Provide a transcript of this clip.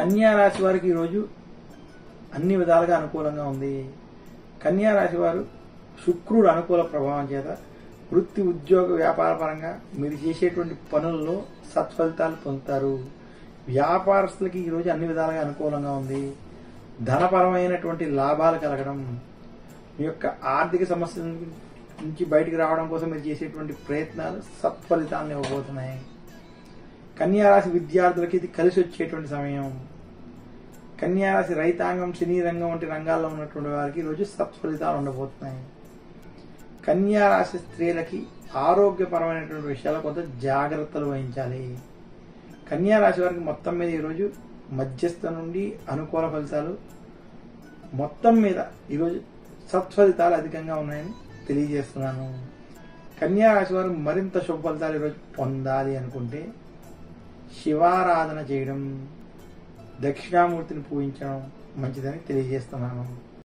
కన్యా రాశి వారికి ఈరోజు అన్ని విధాలుగా అనుకూలంగా ఉంది కన్యా రాశి వారు శుక్రుడు అనుకూల ప్రభావం చేత వృత్తి ఉద్యోగ వ్యాపార పరంగా మీరు చేసేటువంటి పనుల్లో సత్ఫలితాలు పొందుతారు వ్యాపారస్తులకి ఈరోజు అన్ని విధాలుగా అనుకూలంగా ఉంది ధనపరమైనటువంటి లాభాలు కలగడం మీ యొక్క ఆర్థిక సమస్యల నుంచి బయటికి రావడం కోసం మీరు చేసేటువంటి ప్రయత్నాలు సత్ఫలితాలను ఇవ్వబోతున్నాయి కన్యారాశి విద్యార్థులకి ఇది కలిసి వచ్చేటువంటి సమయం కన్యారాశి రైతాంగం సినీ రంగం వంటి రంగాల్లో ఉన్నటువంటి వారికి ఈరోజు సత్ఫలితాలు ఉండబోతున్నాయి కన్యారాశి స్త్రీలకి ఆరోగ్యపరమైనటువంటి విషయాల కొంత జాగ్రత్తలు వహించాలి కన్యారాశి వారికి మొత్తం మీద ఈరోజు మధ్యస్థ నుండి అనుకూల ఫలితాలు మొత్తం మీద ఈరోజు సత్ఫలితాలు అధికంగా ఉన్నాయని తెలియజేస్తున్నాను కన్యా రాశి వారు మరింత శుభ ఫలితాలు ఈరోజు పొందాలి అనుకుంటే శివారాధన చేయడం దక్షిణామూర్తిని పూజించడం మంచిదని తెలియజేస్తున్నాను